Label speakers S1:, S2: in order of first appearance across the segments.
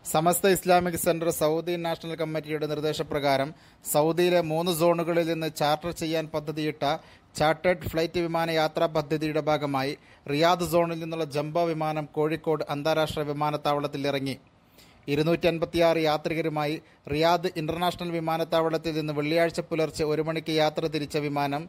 S1: സമസ്ത Islamic centre Saudi national കമ്മിറ്റിയുടെ നിർദ്ദേശപ്രകാരം സൗദിയിലെ മൂന്ന് സോണുകളിൽ നിന്ന് ചാർട്ടർ ചെയ്യാൻ പദ്ധതിയിട്ട ചാർട്ടേഡ് ഫ്ലൈറ്റ് വിമാനയാത്രാ പദ്ധതിയുടെ ഭാഗമായി റിയാദ് സോണിൽ നിന്നുള്ള ജംബോ വിമാനം കോഴിക്കോട് അന്താരാഷ്ട്ര വിമാനത്താവളത്തിൽ ഇറങ്ങി ഇരുന്നൂറ്റി അൻപത്തിയാറ് യാത്രികരുമായി റിയാദ് ഇന്റർനാഷണൽ വിമാനത്താവളത്തിൽ നിന്ന് വെള്ളിയാഴ്ച പുലർച്ചെ ഒരു മണിക്ക് യാത്ര തിരിച്ച വിമാനം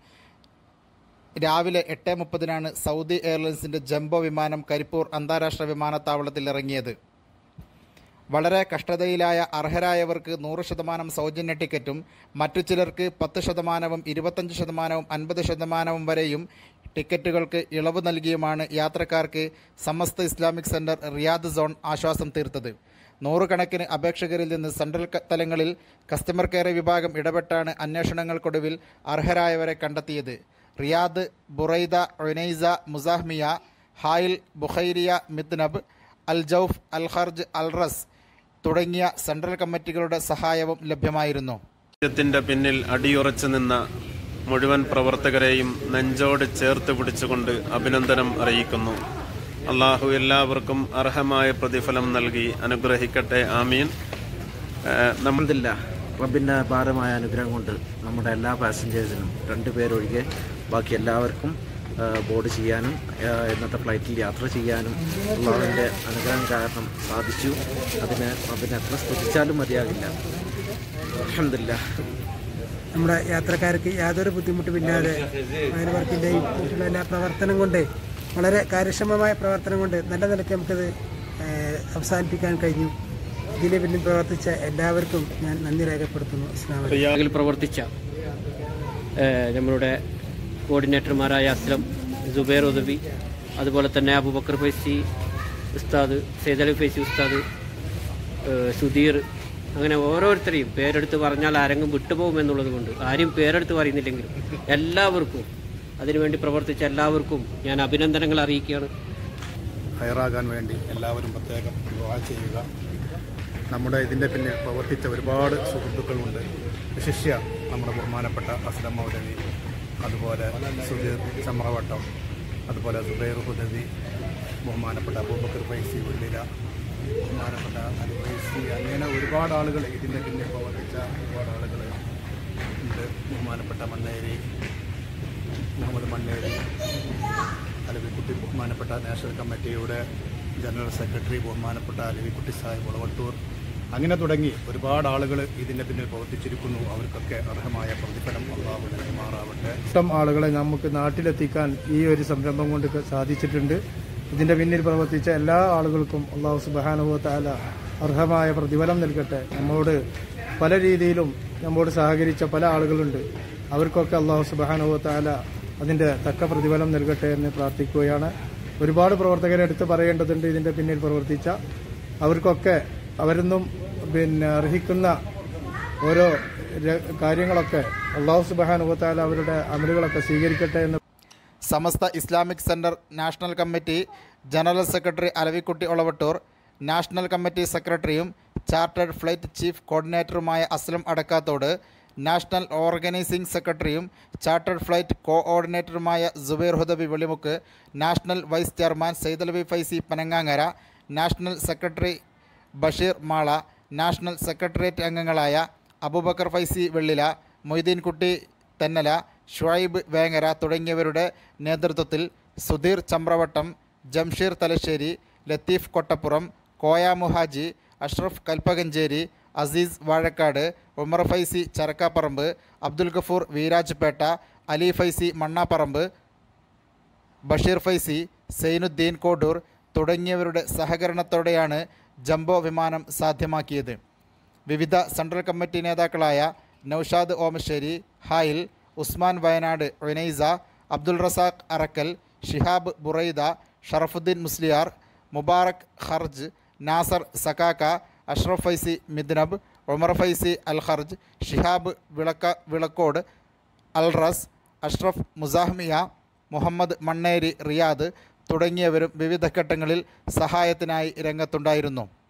S1: രാവിലെ എട്ട് മുപ്പതിനാണ് സൗദി എയർലൈൻസിന്റെ ജംബോ വിമാനം കരിപ്പൂർ അന്താരാഷ്ട്ര വിമാനത്താവളത്തിൽ ഇറങ്ങിയത് വളരെ കഷ്ടതയിലായ അർഹരായവർക്ക് നൂറ് ശതമാനം സൗജന്യ ടിക്കറ്റും മറ്റു ചിലർക്ക് പത്ത് ശതമാനവും ഇരുപത്തഞ്ച് ശതമാനവും അൻപത് ശതമാനവും വരെയും ടിക്കറ്റുകൾക്ക് ഇളവ് നൽകിയുമാണ് യാത്രക്കാർക്ക് Samastha Islamic centre Riyadh zone ആശ്വാസം തീർത്തത് നൂറുകണക്കിന് അപേക്ഷകരിൽ നിന്ന് സെൻട്രൽ ക- തലങ്ങളിൽ കസ്റ്റമർ കെയർ വിഭാഗം ഇടപെട്ടാണ് അന്വേഷണങ്ങൾക്കൊടുവിൽ അർഹരായവരെ കണ്ടെത്തിയത് റിയാദ് ബുറൈദ ഒനൈസ മുസാഹ്മിയ ഹായിൽ ബുഖൈരിയ മിദ്നബ് അൽ ജൌഫ് അൽ ഹർജ് അൽ റസ് തുടങ്ങിയ സെൻട്രൽ കമ്മിറ്റികളുടെ സഹായവും ലഭ്യമായിരുന്നു
S2: ത്തിന്റെ പിന്നിൽ അടിയുറച്ചു നിന്ന മുഴുവൻ പ്രവർത്തകരെയും നെഞ്ചോട് ചേർത്ത് പിടിച്ചുകൊണ്ട് അഭിനന്ദനം അറിയിക്കുന്നു അള്ളാഹു എല്ലാവർക്കും അർഹമായ പ്രതിഫലം നൽകി അനുഗ്രഹിക്കട്ടെ ആമീൻ ഏഹ് നമ്മ
S3: അൽഹംദുലില്ല റബ്ബിൻ്റെ അപാരമായ അനുഗ്രഹം കൊണ്ട് നമ്മുടെ എല്ലാ പാസഞ്ചേഴ്സിനും രണ്ട് പേരൊഴികെ ബാക്കി എല്ലാവർക്കും ആ, ബോർഡ് ചെയ്യാനും ആ, ഇന്നത്തെ ഫ്ലൈറ്റിൽ യാത്ര ചെയ്യാനും അള്ളാഹുവിൻ്റെ അനുഗ്രഹം കാരണം സാധിച്ചു അതിന് റബ്ബിനെ എത്ര സ്തുതിച്ചാലും മതിയാകില്ല അൽഹംദുലില്ലാ
S4: നമ്മുടെ യാത്രക്കാർക്ക് യാതൊരു ബുദ്ധിമുട്ടുമില്ലാതെ മൈൻ വർക്കിൻ്റെയും മറ്റുള്ള എല്ലാ പ്രവർത്തനം കൊണ്ട് വളരെ കാര്യക്ഷമമായ പ്രവർത്തനം കൊണ്ട് നല്ല നിലയ്ക്ക് നമുക്കത് ഏഹ്, അവസാനിപ്പിക്കാൻ കഴിഞ്ഞു ഇതിന് പിന്നിൽ പ്രവർത്തിച്ച എല്ലാവർക്കും ഞാൻ നന്ദി രേഖപ്പെടുത്തുന്നു അസ്ലാം വലൈക്കും.
S5: ഇതിൽ പ്രവർത്തിച്ച ഏഹ്, നമ്മളുടെ കോർഡിനേറ്റർമാരായ അസ്ലം ജുബൈർ ഉദവി അതുപോലെ തന്നെ അബുബക്കർ ഫൈസി ഉസ്താദ് സൈദലി ഫൈസി ഉസ്താദ് ഏഹ്, സുധീർ അങ്ങനെ ഓരോരുത്തരെയും പേരെടുത്ത് പറഞ്ഞാൽ ആരെങ്കിലും വിട്ടുപോകുമെന്നുള്ളത് കൊണ്ട് ആരും പേരെടുത്ത് പറയുന്നില്ലെങ്കിലും എല്ലാവർക്കും അതിനുവേണ്ടി പ്രവർത്തിച്ച എല്ലാവർക്കും ഞാൻ അഭിനന്ദനങ്ങൾ അറിയിക്കുകയാണ്
S6: ഹയറാകാൻ വേണ്ടി എല്ലാവരും പ്രത്യേകം ദുആ ചെയ്യുക നമ്മുടെ ഇതിൻ്റെ പിന്നിൽ പ്രവർത്തിച്ച ഒരുപാട് സുഹൃത്തുക്കളുണ്ട് വിശിഷ്യ നമ്മുടെ ബഹുമാനപ്പെട്ട അസ്ലം മൗലവി അതുപോലെ സുധീർ ചമ്രവട്ടം അതുപോലെ സുബൈർ ഹുദവി ബഹുമാനപ്പെട്ട അബൂബക്കർ ഫൈസി ഉള്ളില ബഹുമാനപ്പെട്ട അലി ഫൈസി അങ്ങനെ ഒരുപാട് ആളുകൾ ഇതിൻ്റെ പിന്നിൽ പ്രവർത്തിച്ച ഒരുപാട് ആളുകൾ ഉണ്ട് ബഹുമാനപ്പെട്ട മണ്ണേരി മുഹമ്മദ് മണ്ണേരി അലവിക്കുട്ടി ബഹുമാനപ്പെട്ട നാഷണൽ കമ്മിറ്റിയുടെ ജനറൽ സെക്രട്ടറി ബഹുമാനപ്പെട്ട അലവിക്കുട്ടി സാഹിബ് വളവട്ടൂർ അങ്ങനെ തുടങ്ങി ഒരുപാട് ആളുകൾ ഇതിൻ്റെ പിന്നിൽ പ്രവർത്തിച്ചിരിക്കുന്നു അവർക്കൊക്കെ അർഹമായ പ്രതിഫലം അള്ളാഹു നൽകുമാറാവട്ടെ ഇഷ്ടം ആളുകളെ നമുക്ക് നാട്ടിലെത്തിക്കാൻ ഈ ഒരു സംരംഭം കൊണ്ട് സാധിച്ചിട്ടുണ്ട് ഇതിൻ്റെ പിന്നിൽ പ്രവർത്തിച്ച എല്ലാ ആളുകൾക്കും അള്ളാഹു സുബാനുഭവ താല അർഹമായ പ്രതിഫലം നൽകട്ടെ നമ്മോട് പല രീതിയിലും നമ്മോട് സഹകരിച്ച പല ആളുകളുണ്ട് അവർക്കൊക്കെ അള്ളാഹു സുബാനുഭവ താല അതിൻ്റെ തക്ക പ്രതിഫലം നൽകട്ടെ എന്ന് പ്രാർത്ഥിക്കുകയാണ് ഒരുപാട് പ്രവർത്തകരെ എടുത്ത് പറയേണ്ടതുണ്ട് ഇതിൻ്റെ പിന്നിൽ പ്രവർത്തിച്ച അവർക്കൊക്കെ അവരൊന്നും പിന്നെ അർഹിക്കുന്ന ഓരോ ര- കാര്യങ്ങളൊക്കെ അള്ളാഹു സുബാനുഭവത്താൽ അവരുടെ അമലുകളൊക്കെ സ്വീകരിക്കട്ടെ എന്ന്
S1: Samastha Islamic centre national committee general secretary Alavikutty Olavattur national committee സെക്രട്ടറിയും ചാർട്ടേഡ് ഫ്ലൈറ്റ് ചീഫ് കോർഡിനേറ്ററുമായ അസ്ലം അടക്കാത്തോട് നാഷണൽ ഓർഗനൈസിംഗ് സെക്രട്ടറിയും ചാർട്ടേഡ് ഫ്ലൈറ്റ് കോഓർഡിനേറ്ററുമായ Zubair Hudabi Velimukku national vice chairman Saidalavi Faizy Panangangara national secretary Basheer Mala national secretariat അംഗങ്ങളായ അബൂബക്കർ ഫൈസി വെള്ളില മൊയ്തീൻകുട്ടി തെന്നല ഷുഐബ് വേങ്ങര തുടങ്ങിയവരുടെ നേതൃത്വത്തിൽ സുധീർ ചമ്രവട്ടം ജംഷീർ തലശ്ശേരി ലത്തീഫ് കൊട്ടപ്പുറം കോയ മുഹാജി അഷ്റഫ് കൽപ്പകഞ്ചേരി അസീസ് വാഴക്കാട് ഉമർ ഫൈസി ചരക്കാപ്പറമ്പ് അബ്ദുൽ ഗഫൂർ വീരാജ്പേട്ട അലി ഫൈസി മണ്ണാപ്പറമ്പ് ബഷീർ ഫൈസി സൈനുദ്ദീൻ കോഡൂർ തുടങ്ങിയവരുടെ സഹകരണത്തോടെയാണ് ജംബോ വിമാനം സാധ്യമാക്കിയത് വിവിധ സെൻട്രൽ കമ്മിറ്റി നേതാക്കളായ Naushad Omassery Hail Usman Wayanad Unaizah Abdul Razak Arakkal Shihab Buraidah Sharafuddin Musliyar Mubarak Kharj Nasar Sakaka Ashraf Faizy Midhnab Umar Faizy Al Kharj Shihab വിളക്ക Vilakkode Al Rass Ashraf Muzahmiyah Muhammad Manneri Riyadh തുടങ്ങിയവരും വിവിധ ഘട്ടങ്ങളിൽ സഹായത്തിനായി രംഗത്തുണ്ടായിരുന്നു